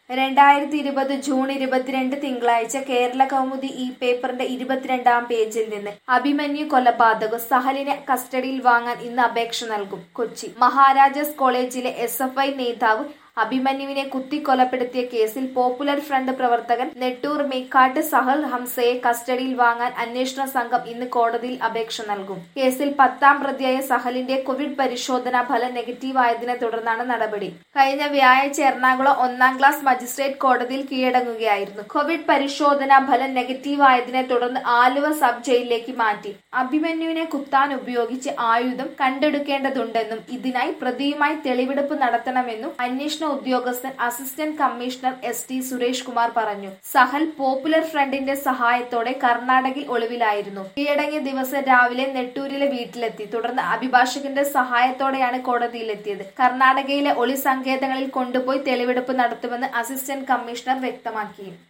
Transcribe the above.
രണ്ടായിരത്തി ഇരുപത് ജൂൺ ഇരുപത്തിരണ്ട് തിങ്കളാഴ്ച കേരള കൗമുദി ഈ പേപ്പറിന്റെ ഇരുപത്തിരണ്ടാം പേജിൽ നിന്ന് അഭിമന്യു കൊലപാതകം സഹലിനെ കസ്റ്റഡിയിൽ വാങ്ങാൻ ഇന്ന് അപേക്ഷ നൽകും കൊച്ചി മഹാരാജാസ് കോളേജിലെ എസ് എഫ് ഐ നേതാവ് അഭിമന്യുവിനെ കുത്തിക്കൊലപ്പെടുത്തിയ കേസിൽ പോപ്പുലർ ഫ്രണ്ട് പ്രവർത്തകൻ നെട്ടൂർ മേക്കാട്ട് സഹൽ ഹംസയെ കസ്റ്റഡിയിൽ വാങ്ങാൻ അന്വേഷണ സംഘം ഇന്ന് കോടതിയിൽ അപേക്ഷ നൽകും കേസിൽ പത്താം പ്രതിയായ സഹലിന്റെ കോവിഡ് പരിശോധനാ ഫലം നെഗറ്റീവ് ആയതിനെ തുടർന്നാണ് നടപടി കഴിഞ്ഞ വ്യാഴാഴ്ച എറണാകുളം ഒന്നാം ക്ലാസ് മജിസ്ട്രേറ്റ് കോടതിയിൽ കീഴടങ്ങുകയായിരുന്നു കോവിഡ് പരിശോധനാ ഫലം നെഗറ്റീവ് ആയതിനെ തുടർന്ന് ആലുവ സബ് ജയിലിലേക്ക് മാറ്റി അഭിമന്യുവിനെ കുത്താൻ ഉപയോഗിച്ച് ആയുധം കണ്ടെടുക്കേണ്ടതുണ്ടെന്നും ഇതിനായി പ്രതിയുമായി തെളിവെടുപ്പ് നടത്തണമെന്നും അന്വേഷണ ഉദ്യോഗസ്ഥൻ assistant commissioner S T Suresh Kumar പറഞ്ഞു സഹൽ പോപ്പുലർ ഫ്രണ്ടിന്റെ സഹായത്തോടെ കർണാടകയിൽ ഒളിവിലായിരുന്നു കീഴടങ്ങിയ ദിവസം രാവിലെ നെട്ടൂരിലെ വീട്ടിലെത്തി തുടർന്ന് അഭിഭാഷകന്റെ സഹായത്തോടെയാണ് കോടതിയിലെത്തിയത് കർണാടകയിലെ ഒളി സങ്കേതങ്ങളിൽ കൊണ്ടുപോയി തെളിവെടുപ്പ് നടത്തുമെന്ന് അസിസ്റ്റന്റ് കമ്മീഷണർ വ്യക്തമാക്കി